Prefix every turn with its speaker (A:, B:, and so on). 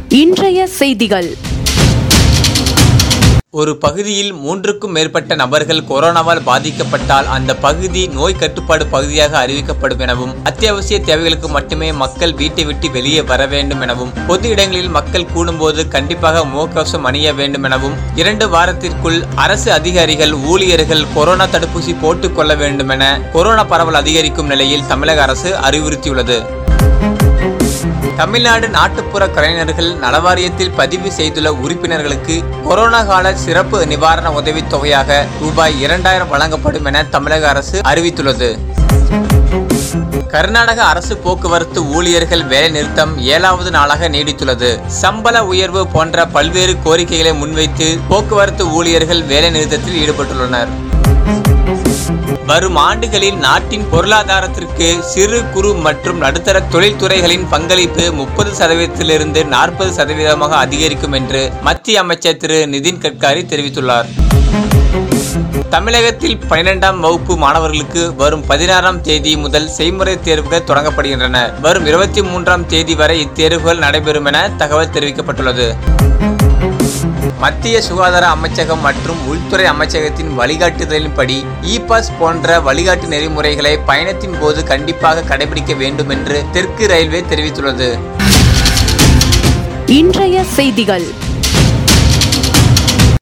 A: இன்றைய செய்திகள்
B: ஒரு பகுதியில் மூன்றுக்கும் மேற்பட்ட நபர்கள் கொரோனாவால் பாதிக்கப்பட்டால் அந்த பகுதி நோய் கட்டுப்பாடு பகுதியாக அறிவிக்கப்படும் எனவும் அத்தியாவசிய தேவைகளுக்கு மட்டுமே மக்கள் வீட்டை விட்டு வெளியே வர வேண்டும் எனவும் பொது இடங்களில் மக்கள் கூடும்போது கண்டிப்பாக முகக்கவசம் அணிய வேண்டும் எனவும் இரண்டு வாரத்திற்குள் அரசு அதிகாரிகள் ஊழியர்கள் கொரோனா தடுப்பூசி போட்டுக் கொள்ள வேண்டும் என கொரோனா பரவல் அதிகரிக்கும் நிலையில் தமிழக அரசு அறிவுறுத்தியுள்ளது தமிழ்நாடு நாட்டுப்புற கலைஞர்கள் நலவாரியத்தில் பதிவு செய்துள்ள உறுப்பினர்களுக்கு கொரோனா கால சிறப்பு நிவாரண உதவித் தொகையாக ரூபாய் இரண்டாயிரம் வழங்கப்படும் என தமிழக அரசு அறிவித்துள்ளது கர்நாடக அரசு போக்குவரத்து ஊழியர்கள் வேலை நிறுத்தம் ஏழாவது நாளாக நீடித்துள்ளது சம்பள உயர்வு போன்ற பல்வேறு கோரிக்கைகளை முன்வைத்து போக்குவரத்து ஊழியர்கள் வேலை நிறுத்தத்தில் ஈடுபட்டுள்ளனர் வரும் ஆண்டுகளில் நாட்டின் பொருளாதாரத்திற்கு சிறு குறு மற்றும் நடுத்தர தொழில்துறைகளின் பங்களிப்பு முப்பது சதவீதத்திலிருந்து நாற்பது சதவீதமாக அதிகரிக்கும் என்று மத்திய அமைச்சர் திரு நிதின் கட்காரி தெரிவித்துள்ளார் தமிழகத்தில் பனிரெண்டாம் வகுப்பு மாணவர்களுக்கு வரும் பதினாறாம் தேதி முதல் செய்முறை தேர்வுகள் தொடங்கப்படுகின்றன வரும் இருபத்தி மூன்றாம் தேதி வரை இத்தேர்வுகள் நடைபெறும் என தகவல் தெரிவிக்கப்பட்டுள்ளது மத்திய சுகாதார அமைச்சகம் மற்றும் உள்துறை அமைச்சகத்தின் வழிகாட்டுதலின்படி இ பாஸ் போன்ற வழிகாட்டு நெறிமுறைகளை பயணத்தின் போது கண்டிப்பாக கடைபிடிக்க வேண்டும் என்று தெற்கு ரயில்வே தெரிவித்துள்ளது
A: இன்றைய செய்திகள்